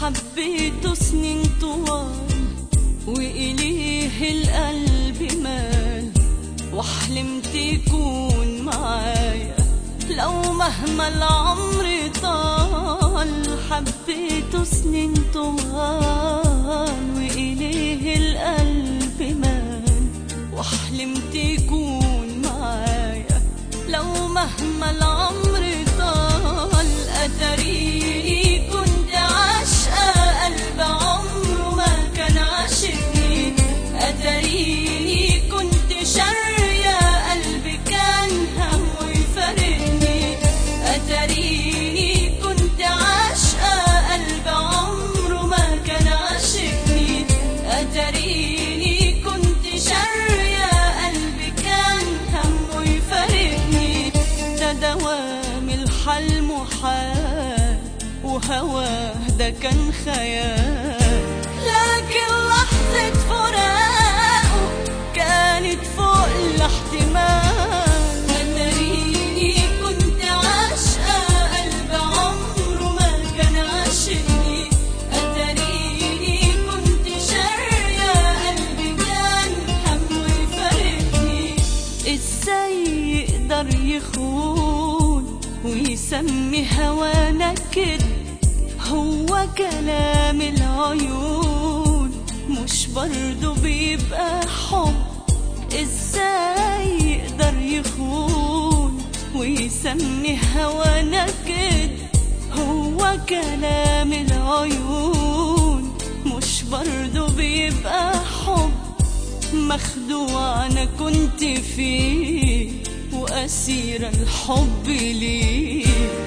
حبيته سنين طوال وإليه القلب مال وحلمت يكون معايا لو مهما العمر طال حبيته سنين طوال وإليه القلب مال وحلمت يكون معايا لو مهما العمر طال أتريني كنت عاشقة قلب عمره ما كان عاشقني أتريني كنت شارية قلبي كان همه يفارقني أتريني كنت عاشقة قلب عمره ما كان عاشقني أتريني كنت شارية قلبي كان همه يفارقني ده دوام الحل محال وهواه ده كان خيال لكن لحظة فراقه كانت فوق الاحتمال أتريني كنت عاشقة قلب عمره ما كان عاشقني أتريني كنت شارية قلبي كان همه يفارقني ازاي يقدر يخون ويسمي هوانا كده هو كلام العيون مش برضه بيبقى حب ازاي يقدر يخون ويسمي هوانا كده هو كلام العيون مش برضه بيبقى حب مخدوع انا كنت فيه واسير الحب ليه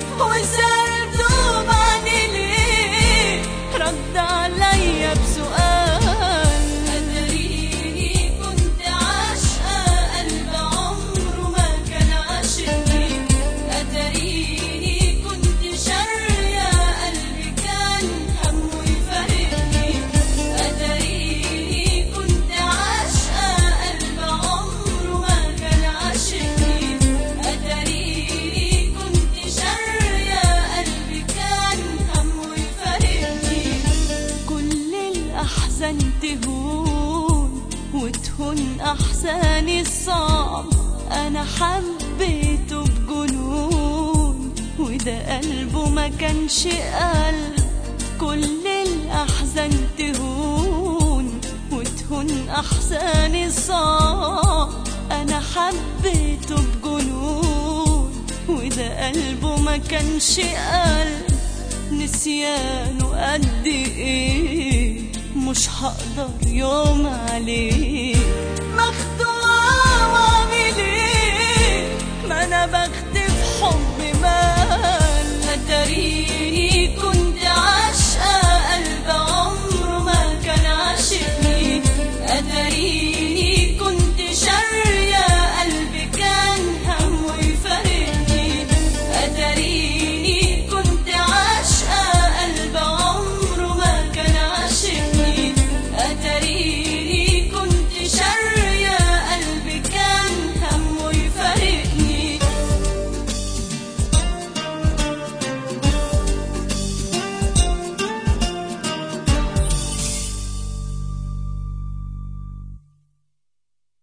وسألته معني ليه رد عليا بسؤال أدريني كنت عاشقة قلب عمره ما كان عاشقني أدريني كنت شارية قلبي كان همه يفارقني أدريني كنت عاشقة قلب عمره ما كان عاشقني أدريني كنت شارية قلبي كان همه يفارقني كل الأحزان تهون وتهون أحزاني الصعب أنا حبيته بجنون وده قلبه ما كانش قلب كل الأحزان تهون وتهون أحزاني الصعب أنا حبيته بجنون وده قلبه ما كانش قلب نسيانه قد ايه مش هقدر يوم عليه مخدوعة واعمل ايه ما انا بخدم حب مال اتاريه